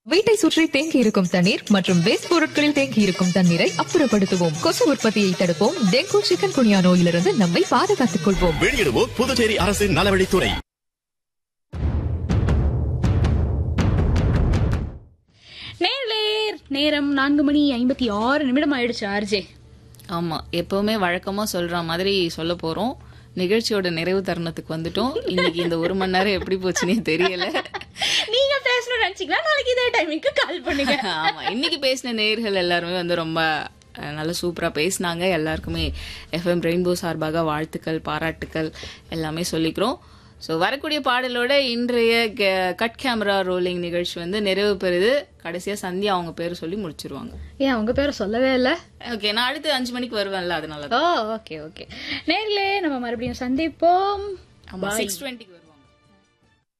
வீட்டை சுற்றி தேங்கி இருக்கும் தண்ணீர் மற்றும் வேஸ்ட் பொருட்களில் தேங்கி இருக்கும் தண்ணீரை அப்புறப்படுத்துவோம் கொசு உற்பத்தியை தடுப்போம் டெங்கு சிக்கன் குனியா நோயிலிருந்து நம்மை பாதுகாத்துக் கொள்வோம் வெளியிடுவோம் புதுச்சேரி அரசின் நலவழித்துறை நேர்களே நேரம் நான்கு மணி ஐம்பத்தி ஆறு நிமிடம் ஆயிடுச்சு ஆர்ஜே ஆமா எப்பவுமே வழக்கமா சொல்ற மாதிரி சொல்ல போறோம் நிகழ்ச்சியோட நிறைவு தருணத்துக்கு வந்துட்டோம் இன்னைக்கு இந்த ஒரு மணி நேரம் எப்படி போச்சுன்னே தெரியல நீங்க பேசணும்னு நினைச்சீங்களா நாளைக்கு இதே டைமிங்க்கு கால் பண்ணுங்க ஆமா இன்னைக்கு பேசின நேயர்கள் எல்லாருமே வந்து ரொம்ப அஹ், நல்லா சூப்பரா பேசினாங்க எல்லாருக்குமே எஃப்எம் ரெயின்போ சார்பாக வாழ்த்துக்கள் பாராட்டுக்கள் எல்லாமே சொல்லிக்கிறோம் ஸோ வரக்கூடிய பாடலோட இன்றைய கே- கட் கேமரா ரோலிங் நிகழ்ச்சி வந்து நிறைவு பெறுது கடைசியா சந்தியா அவங்க பேர் சொல்லி முடிச்சிருவாங்க ஏன் உங்க பேரை சொல்லவே இல்ல ஓகே நான் அடுத்து அஞ்சு மணிக்கு வருவேன்ல அதனால ஓ ஓகே ஓகே நேர்களே நம்ம மறுபடியும் சந்திப்போம் சிக்ஸ் டுவெண்ட்டிக்கு